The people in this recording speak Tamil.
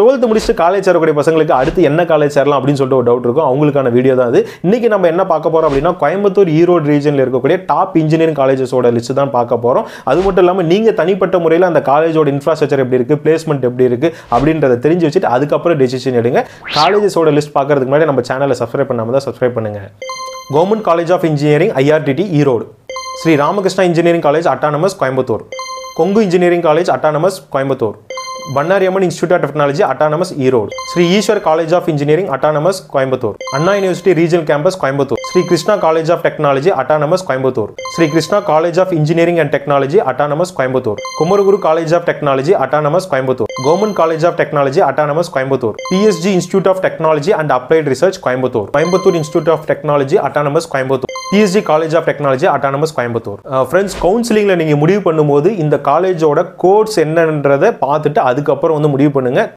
டுவெல்த் முடிச்சுட்டு காலேஜ் சேரக்கூடிய பசங்களுக்கு அடுத்து என்ன காலேஜ் சேரலாம் அப்படின்னு சொல்லிட்டு ஒரு டவுட் இருக்கும் அவங்களுக்கான வீடியோ தான் அது இன்னைக்கு நம்ம என்ன பார்க்க போறோம் அப்படின்னா கோயம்புத்தூர் ஈரோடு ரீஜனில் இருக்கக்கூடிய டாப் இன்ஜினியரிங் காலேஜஸோட லிஸ்ட் தான் பார்க்க போறோம் அது மட்டும் இல்லாமல் நீங்க தனிப்பட்ட முறையில் அந்த காலேஜோட இன்ஃப்ராஸ்ட்ரக்சர் எப்படி இருக்கு பிளேஸ்மெண்ட் எப்படி இருக்கு அப்படின்றத தெரிஞ்சு வச்சுட்டு அதுக்கப்புறம் டெசிஷன் எடுங்க காலேஜஸோட லிஸ்ட் பார்க்கறதுக்கு முன்னாடி நம்ம சேனலை சப்ஸ்கிரைப் பண்ணாம தான் சப்ஸ்கிரைப் பண்ணுங்க government college of engineering IRTT Erode Sri Ramakrishna engineering college autonomous Coimbatore Kongu engineering college autonomous Coimbatore Bannariamman institute of technology autonomous Erode Sri Eshwar college of engineering autonomous Coimbatore Anna university regional campus Coimbatore Sri Krishna college of technology autonomous Coimbatore Sri Krishna college of engineering and technology autonomous Coimbatore Kumaraguru college of technology autonomous Coimbatore government college of technology autonomous Coimbatore PSG institute of technology and applied research Coimbatore Coimbatore institute of technology autonomous Coimbatore PSG college of technology autonomous Coimbatore friends கவுன்சிலிங்கில் நீங்கள் முடிவு பண்ணும்போது இந்த காலேஜோட கோர்ஸ் என்னன்றதை பார்த்துட்டு அதுக்கப்புறம் வந்து முடிவு பண்ணுங்க